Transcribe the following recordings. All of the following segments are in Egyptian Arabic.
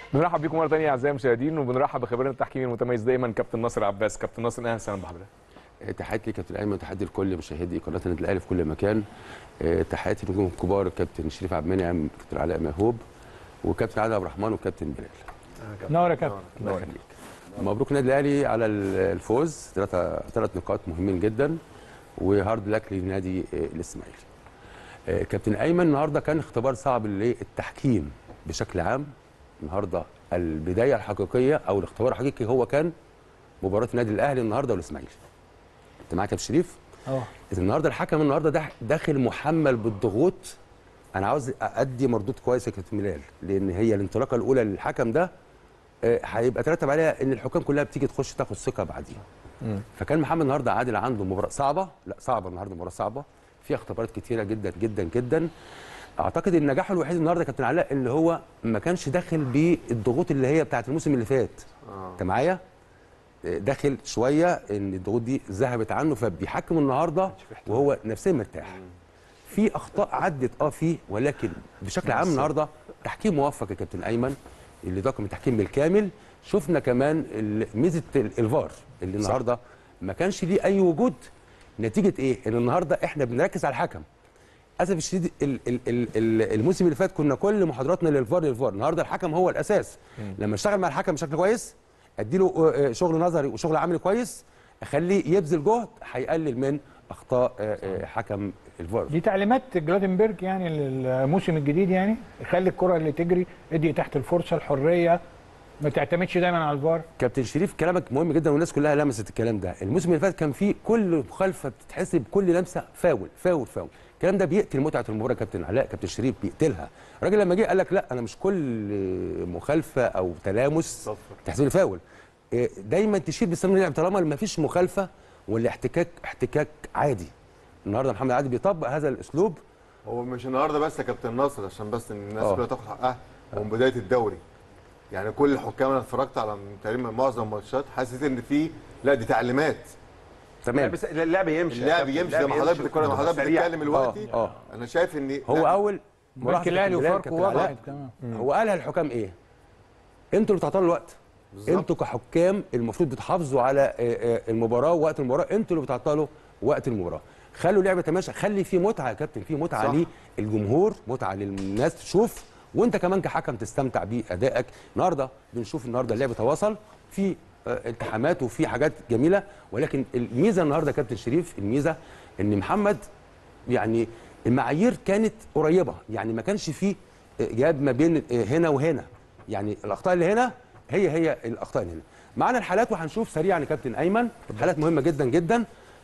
بنرحب بيكم مره ثانيه اعزائي المشاهدين وبنرحب بخبيرنا التحكيمي المتميز دايما كابتن ناصر عباس كابتن ناصر اهلا وسهلا بحضرتك تحياتي لكابتن ايمن وتحياتي لكل مشاهدي قناه النادي الاهلي في كل مكان آه، تحياتي لنجوم الكبار الكابتن شريف عبد المنعم كابتن علاء مهوب وكابتن عادل عبد الرحمن وكابتن بلال نور يا كابتن الله يخليك مبروك النادي الاهلي على الفوز ثلاثة ثلاث نقاط مهمين جدا وهارد لك لنادي آه، الاسماعيلي آه، كابتن ايمن النهارده كان اختبار صعب للتحكيم بشكل عام النهارده البدايه الحقيقيه او الاختبار الحقيقي هو كان مباراه النادي الاهلي النهارده والاسماعيلي انت معاك يا شريف اه إذا النهارده الحكم النهارده ده داخل محمل بالضغوط انا عاوز ادي مردود كويس يا كابتن ميلال لان هي الانطلاقه الاولى للحكم ده آه، هيبقى ترتب عليها ان الحكام كلها بتيجي تخش تاخد ثقه بعديها فكان محمد النهارده عادل عنده مباراه صعبه لا صعبه النهارده مباراه صعبه فيها اختبارات كتيره جدا جدا جدا اعتقد ان نجاحه الوحيد النهارده كابتن علاء اللي هو ما كانش داخل بالضغوط اللي هي بتاعت الموسم اللي فات انت معايا آه، داخل شويه ان الضغوط دي ذهبت عنه فبيحكم النهارده وهو نفسيا مرتاح في اخطاء عدت اه فيه ولكن بشكل عام النهارده تحكيم موفق يا كابتن ايمن اللي طاقم التحكيم بالكامل شفنا كمان ال- ميزه ال- الفار اللي النهارده ما كانش ليه اي وجود نتيجه ايه؟ ان النهارده احنا بنركز على الحكم اسف الشديد ال- ال- ال- ال- الموسم اللي فات كنا كل محاضراتنا للفار للفار النهارده الحكم هو الاساس لما اشتغل مع الحكم بشكل كويس اديله آه، آه، شغل نظري وشغل عملي كويس اخليه يبذل جهد هيقلل من اخطاء آه، آه، حكم الفار دي تعليمات جلادنبرج يعني للموسم الجديد يعني يخلي الكره اللي تجري ادي تحت الفرصه الحريه ما تعتمدش دايما على الفار كابتن شريف كلامك مهم جدا والناس كلها لمست الكلام ده الموسم اللي فات كان فيه كل مخالفه بتتحسب كل لمسه فاول فاول فاول الكلام ده بيقتل متعه المباراه يا كابتن علاء كابتن شريف بيقتلها الراجل لما جه قال لك لا انا مش كل مخالفه او تلامس تحسب لي فاول إيه، دايما تشير بالسمنه اللعب طالما ما فيش مخالفه والاحتكاك احتكاك عادي النهارده محمد عادل بيطبق هذا الاسلوب هو مش النهارده بس يا كابتن ناصر عشان بس ان الناس آه. كلها تاخد حقها ومن بدايه الدوري يعني كل الحكام انا اتفرجت على تقريبا معظم الماتشات حسيت ان في لا دي تعليمات تمام بس اللعب يمشي اللعب يمشي زي ما حضرتك بتتكلم حضرتك سريع. بتتكلم دلوقتي آه، انا شايف ان هو لا، اول بنك ملاحظة الاهلي كابتن بلال، وفاركو كابتن علاء، وضعت تمام هو قالها الحكام ايه؟ انتوا اللي بتعطلوا الوقت بالظبط. انتوا كحكام المفروض بتحافظوا على آه، آه، المباراه ووقت المباراه انتوا اللي بتعطلوا وقت المباراه خلوا اللعبه تماشى خلي في متعه يا كابتن في متعه صح. للجمهور متعه للناس تشوف وانت كمان كحكم تستمتع بادائك النهارده بنشوف النهارده اللعب تواصل في آه، التحامات وفي حاجات جميله ولكن الميزه النهارده يا كابتن شريف الميزه ان محمد يعني المعايير كانت قريبه يعني ما كانش فيه جاب ما بين هنا وهنا يعني الاخطاء اللي هنا هي هي الاخطاء اللي هنا معانا الحالات وهنشوف سريعا يا كابتن ايمن حالات مهمه جدا جدا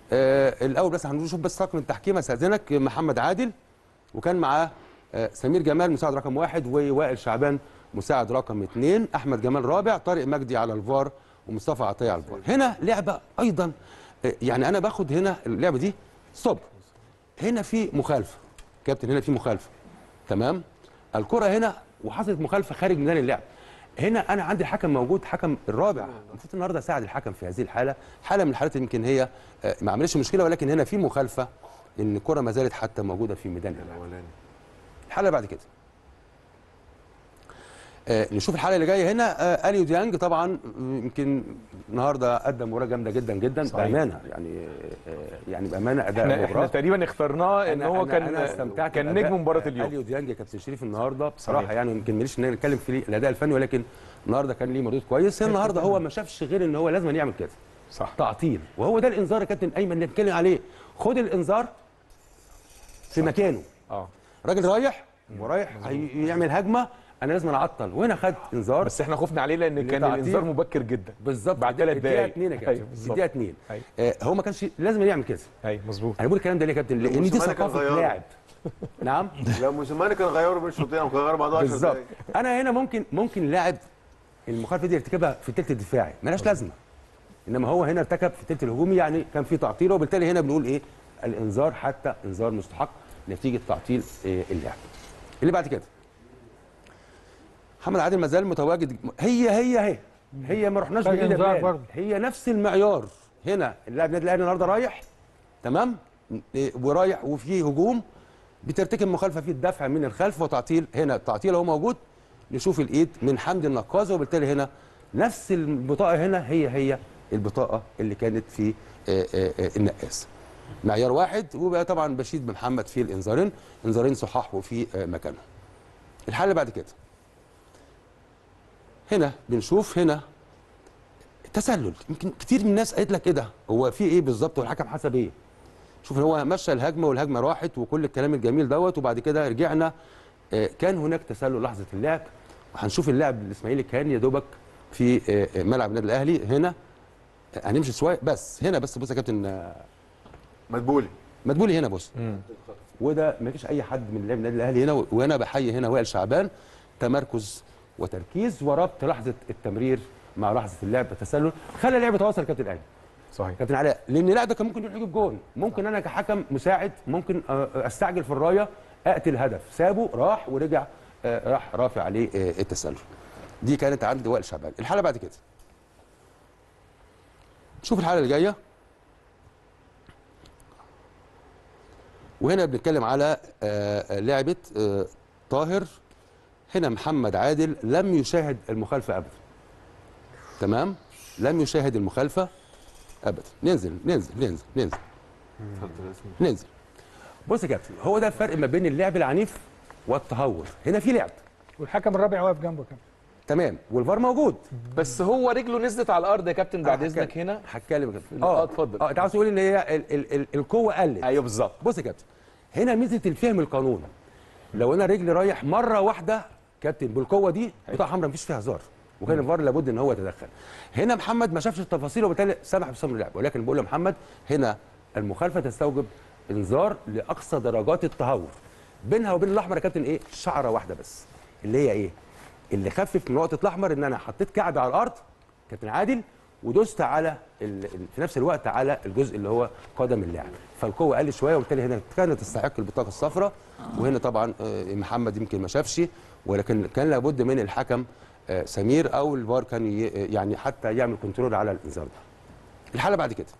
آه الاول بس هنشوف بس طاقم التحكيم استاذنك محمد عادل وكان معاه آه سمير جمال مساعد رقم واحد ووائل شعبان مساعد رقم اثنين احمد جمال رابع طارق مجدي على الفار ومصطفى عطيه على الفار هنا لعبه ايضا آه يعني انا باخد هنا اللعبه دي ستوب هنا في مخالفه كابتن هنا في مخالفه تمام الكره هنا وحصلت مخالفه خارج ميدان اللعب هنا انا عندي الحكم موجود حكم الرابع المفروض النهارده اساعد الحكم في هذه الحاله حاله من الحالات يمكن هي آه، ما عملتش مشكله ولكن هنا في مخالفه ان الكره ما زالت حتى موجوده في ميدان اللعب الاولاني الحاله بعد كده آه نشوف الحاله اللي جايه هنا آه اليو ديانج طبعا آه، يمكن النهارده قدم مباراه جامده جدا جدا صحيح. بامانه يعني آه يعني بامانه اداء احنا, احنا مباراه تقريبا اخترناه ان أنا- هو أنا- كان أنا استمتعت كان بأداء نجم مباراه اليو اليوم ديانج يا كابتن شريف النهارده بصراحه صحيح. يعني يمكن ماليش ان انا نتكلم في الاداء الفني ولكن النهارده كان ليه مردود كويس النهارده هو ما شافش غير ان هو لازم يعمل كده صح تعطيل وهو ده الانذار يا كابتن ايمن اللي بنتكلم عليه خد الانذار في مكانه اه راجل رايح ورايح هيعمل هجمه انا لازم اعطل وهنا خد انذار بس احنا خفنا عليه لان كان لتعطيل. الانذار مبكر جدا بالظبط بعد ثلاث الدقيقه دقايق 2 يا أيوة، كابتن بالظبط. الدقيقه 2 أيوة. آه هو ما كانش لازم يعمل كده ايوه مظبوط انا بقول الكلام ده ليه يا كابتن لان دي موسيماني كان ثقافه غيره. لاعب نعم لو موسيماني كان غيره بين الشوطين او كان غيره بعد 10 بالظبط دقايق انا هنا ممكن ممكن لاعب المخالفه دي ارتكبها في الثلث الدفاعي ملهاش لازمه انما هو هنا ارتكب في الثلث الهجومي يعني كان في تعطيل وبالتالي هنا بنقول ايه الانذار حتى انذار مستحق نتيجه تعطيل آه، اللعب اللي بعد كده محمد عادل مازال متواجد هي هي هي هي ما رحناش خد بعيد يا إنذار بلال. برضه. هي نفس المعيار هنا اللاعب النادي الاهلي النهارده رايح تمام إيه، ورايح وفي هجوم بترتكب مخالفه في الدفع من الخلف وتعطيل هنا التعطيل هو موجود نشوف الايد من حمدي النقازه وبالتالي هنا نفس البطاقه هنا هي هي البطاقه اللي كانت في آه، آه، آه، النقاس معيار واحد وبقى طبعا بشيد بمحمد في الانذارين انذارين صحاح وفي آه، مكانهم الحاله اللي بعد كده هنا بنشوف هنا تسلل يمكن كتير من الناس قالت لك ايه ده هو في ايه بالظبط والحكم حسب ايه شوف هو مشى الهجمه والهجمه راحت وكل الكلام الجميل دوت وبعد كده رجعنا آه، كان هناك تسلل لحظه اللعب وهنشوف اللاعب الاسماعيلي كان يا دوبك في آه، آه، ملعب النادي الاهلي هنا آه، هنمشي شويه بس هنا بس بص يا كابتن آه، مدبولي مدبولي هنا بص وده ما فيش اي حد من لاعب النادي الاهلي هنا وانا بحيي هنا وائل شعبان تمركز وتركيز وربط لحظه التمرير مع لحظه اللعب التسلل خلى اللعب يتواصل يا كابتن الاهلي صحيح كابتن علاء لان لا ده كان ممكن يروح يجيب جول ممكن انا كحكم مساعد ممكن آه، استعجل في الرايه اقتل هدف سابه راح ورجع آه، راح رافع عليه آه، التسلل دي كانت عند وائل شعبان الحاله بعد كده شوف الحاله اللي جايه وهنا بنتكلم على آه، آه، لعبه آه، طاهر هنا محمد عادل لم يشاهد المخالفه ابدا تمام لم يشاهد المخالفه ابدا ننزل ننزل ننزل ننزل ننزل بص يا كابتن هو ده الفرق ما بين اللعب العنيف والتهور هنا في لعب والحكم الرابع واقف جنبه كمان تمام والفار موجود بس هو رجله نزلت على الارض يا كابتن بعد أنا اذنك هتكلم. هنا هتكلم يا كابتن آه، اتفضل. اه انت عاوز تقول ان هي ال ال ال القوه قلت ايوه بالظبط بص يا كابتن هنا ميزه الفهم القانون لو انا رجلي رايح مره واحده كابتن بالقوه دي بطاقه حمراء مفيش فيها هزار وكان الفار لابد ان هو يتدخل هنا محمد ما شافش التفاصيل وبالتالي سمح بصمر اللعب ولكن بقول لمحمد هنا المخالفه تستوجب انذار لاقصى درجات التهور بينها وبين الاحمر يا كابتن ايه شعره واحده بس اللي هي ايه اللي خفف من نقطه الاحمر ان انا حطيت كعبي على الارض كابتن عادل ودوست على ال... ال- في نفس الوقت على الجزء اللي هو قدم اللاعب فالقوه قلت شويه وبالتالي هنا كانت تستحق البطاقه الصفراء وهنا طبعا آه، محمد يمكن ما شافش ولكن كان لابد من الحكم آه، سمير او الفار كان ي... يعني حتى يعمل كنترول على الانذار ده الحاله بعد كده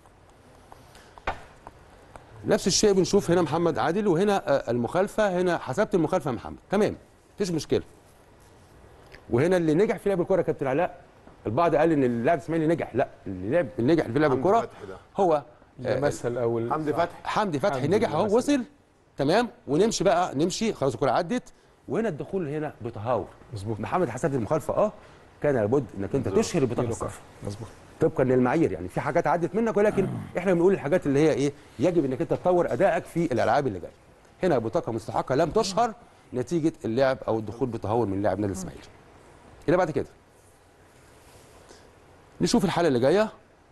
نفس الشيء بنشوف هنا محمد عادل وهنا آه، المخالفه هنا حسبت المخالفه يا محمد تمام مفيش مشكله وهنا اللي نجح في لعب الكره يا كابتن علاء البعض قال ان اللاعب اسماعيلي نجح لا اللي لعب اللي نجح في لعب حمدي الكره فتحي ده. هو آه، لمسها الاول حمدي فتحي حمدي فتحي حمدي نجح اهو لمسها. وصل تمام ونمشي بقى نمشي خلاص الكره عدت وهنا الدخول هنا بتهور مظبوط محمد حسبت المخالفه اه كان لابد انك انت تشهر البطاقه الصفراء مظبوط طبقا للمعايير يعني في حاجات عدت منك ولكن احنا بنقول الحاجات اللي هي ايه يجب انك انت تطور ادائك في الالعاب اللي جايه هنا بطاقه مستحقه لم تشهر نتيجه اللعب او الدخول بتهور من لاعب نادي الاسماعيلي الى بعد كده نشوف الحاله اللي جايه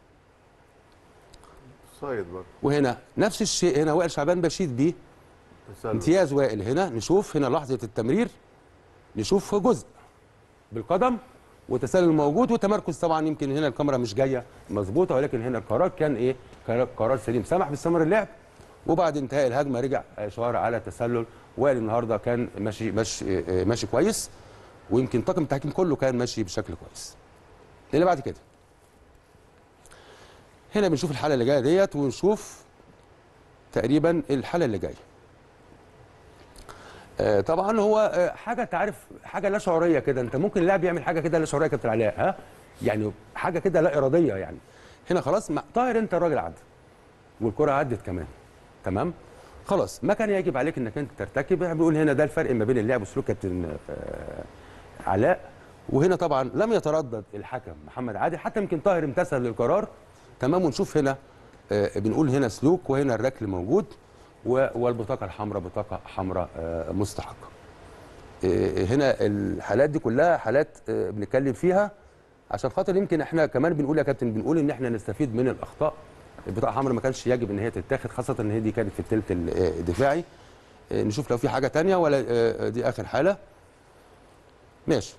صايد برضه وهنا نفس الشيء هنا وائل شعبان بشيد بيه تسلل. امتياز وائل هنا نشوف هنا لحظه التمرير نشوف جزء بالقدم وتسلل موجود وتمركز طبعا يمكن هنا الكاميرا مش جايه مظبوطه ولكن هنا القرار كان ايه قرار- قرار سليم سمح باستمرار اللعب وبعد انتهاء الهجمه رجع اشاره على تسلل وائل النهارده كان ماشي ماشي آه، ماشي كويس ويمكن طاقم التحكيم كله كان ماشي بشكل كويس اللي بعد كده هنا بنشوف الحاله اللي جايه ديت ونشوف تقريبا الحاله اللي جايه آه، طبعا هو آه، حاجه انت عارف حاجه لا شعوريه كده انت ممكن اللاعب يعمل حاجه كده لا شعوريه يا كابتن علاء ها يعني حاجه كده لا اراديه يعني هنا خلاص ما- طاهر انت الراجل عدى والكره عدت كمان تمام خلاص ما كان يجب عليك انك انت ترتكب احنا بنقول هنا ده الفرق ما بين اللعب وسلوك كابتن آه، علاء وهنا طبعا لم يتردد الحكم محمد عادل حتى يمكن طاهر امتثل للقرار تمام ونشوف هنا آه، بنقول هنا سلوك وهنا الركل موجود و- والبطاقه الحمراء بطاقه حمراء آه، مستحقه آه، هنا الحالات دي كلها حالات آه، بنتكلم فيها عشان خاطر يمكن احنا كمان بنقول يا كابتن بنقول ان احنا نستفيد من الاخطاء البطاقه الحمراء ما كانش يجب ان هي تتاخد خاصه ان هي دي كانت في الثلث ال- آه، الدفاعي آه، نشوف لو في حاجه تانية ولا آه، دي اخر حاله ماشي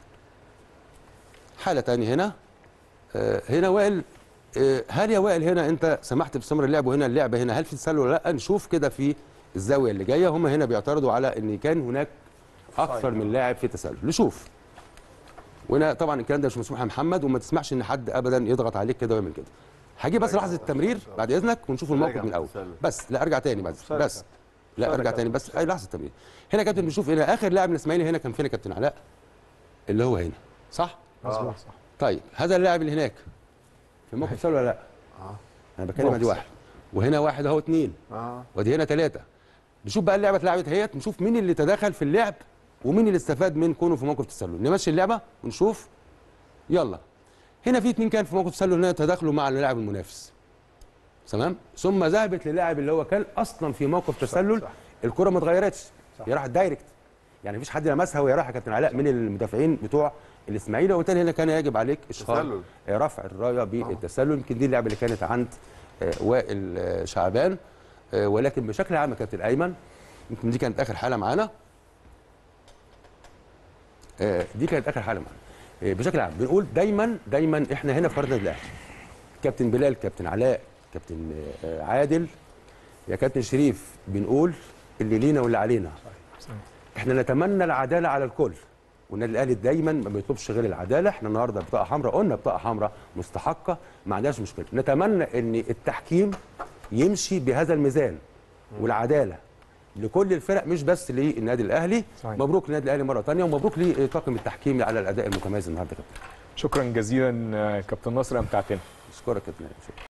حاله تانية هنا آه، هنا وائل آه، هل يا وائل هنا انت سمحت باستمرار اللعب وهنا اللعبه هنا هل في تسلل ولا لا نشوف كده في الزاويه اللي جايه هم هنا بيعترضوا على ان كان هناك اكثر من لاعب في تسلل نشوف وهنا طبعا الكلام ده مش مسموح يا محمد وما تسمحش ان حد ابدا يضغط عليك كده ويعمل كده هجيب بس لحظه التمرير بعد اذنك ونشوف الموقف راجع من الاول تسلل. بس لا ارجع تاني بعد بس لا اتفضل ارجع يا تاني كابتن. بس اي لحظه طب هنا يا كابتن بنشوف هنا اخر لاعب من الاسماعيلي هنا كان فين يا كابتن علاء اللي هو هنا صح مظبوط صح طيب هذا اللاعب اللي هناك في موقف سهل ولا لا اه انا بتكلم ادي واحد وهنا واحد اهو اتنين اه ودي هنا ثلاثه نشوف بقى اللعبه اتلعبت اهيت نشوف مين اللي تدخل في اللعب ومين اللي استفاد من كونه في موقف تسلل نمشي اللعبه ونشوف يلا هنا في اتنين كان في موقف تسلل هنا تداخلوا مع اللاعب المنافس تمام ثم ذهبت للاعب اللي هو كان اصلا في موقف تسلل الكره ما اتغيرتش هي راحت دايركت يعني مفيش حد لمسها وهي رايحه يا كابتن علاء من المدافعين بتوع الاسماعيلي وبالتالي هنا كان يجب عليك اشهار تسلل. آه، رفع الرايه بالتسلل يمكن دي اللعبه اللي كانت عند آه، وائل آه، شعبان آه، ولكن بشكل عام يا كابتن ايمن يمكن دي كانت اخر حاله معانا آه، دي كانت اخر حاله معانا آه، بشكل عام بنقول دايما دايما احنا هنا في قريه النادي الاهلي كابتن بلال كابتن علاء كابتن آه، عادل يا كابتن شريف بنقول اللي لينا واللي علينا احنا نتمنى العداله على الكل والنادي الاهلي دايما ما بيطلبش غير العداله احنا النهارده بطاقه حمراء قلنا بطاقه حمراء مستحقه ما عندناش مشكله نتمنى ان التحكيم يمشي بهذا الميزان والعداله لكل الفرق مش بس للنادي الاهلي صحيح. مبروك للنادي الاهلي مره ثانيه ومبروك لطاقم التحكيم على الاداء المتميز النهارده يا كابتن شكرا جزيلا آه، كابتن ناصر امتعتنا اشكرك يا كابتن شكرا